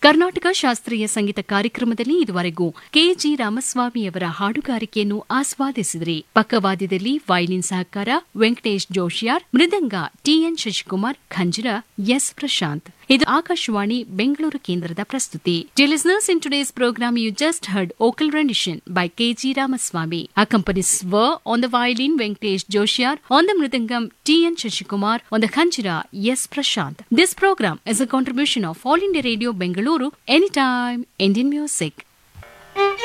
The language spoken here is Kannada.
ಕರ್ನಾಟಕ ಶಾಸ್ತ್ರೀಯ ಸಂಗೀತ ಕಾರ್ಯಕ್ರಮದಲ್ಲಿ ಇದುವರೆಗೂ ಕೆಜಿ ರಾಮಸ್ವಾಮಿಯವರ ಹಾಡುಗಾರಿಕೆಯನ್ನು ಆಸ್ವಾದಿಸಿದ್ರಿ ಪಕ್ಕವಾದ್ಯದಲ್ಲಿ ವೈಲಿನ್ ಸಹಕಾರ ವೆಂಕಟೇಶ್ ಜೋಶಿಯಾರ್ ಮೃದಂಗ ಟಿಎನ್ ಶಶಿಕುಮಾರ್ ಖಂಜರ ಎಸ್ ಪ್ರಶಾಂತ್ ಇದು ಆಕಾಶವಾಣಿ ಬೆಂಗಳೂರು ಕೇಂದ್ರದ ಪ್ರಸ್ತುತಿ listeners in today's programme you just heard vocal rendition by K G Ramaswamy accompanies were on the violin Venkatesh Joshiyar on the mridangam T N Shashikumar on the khanjira S Prashanth this programme is a contribution of all India radio Bengaluru any time Indian music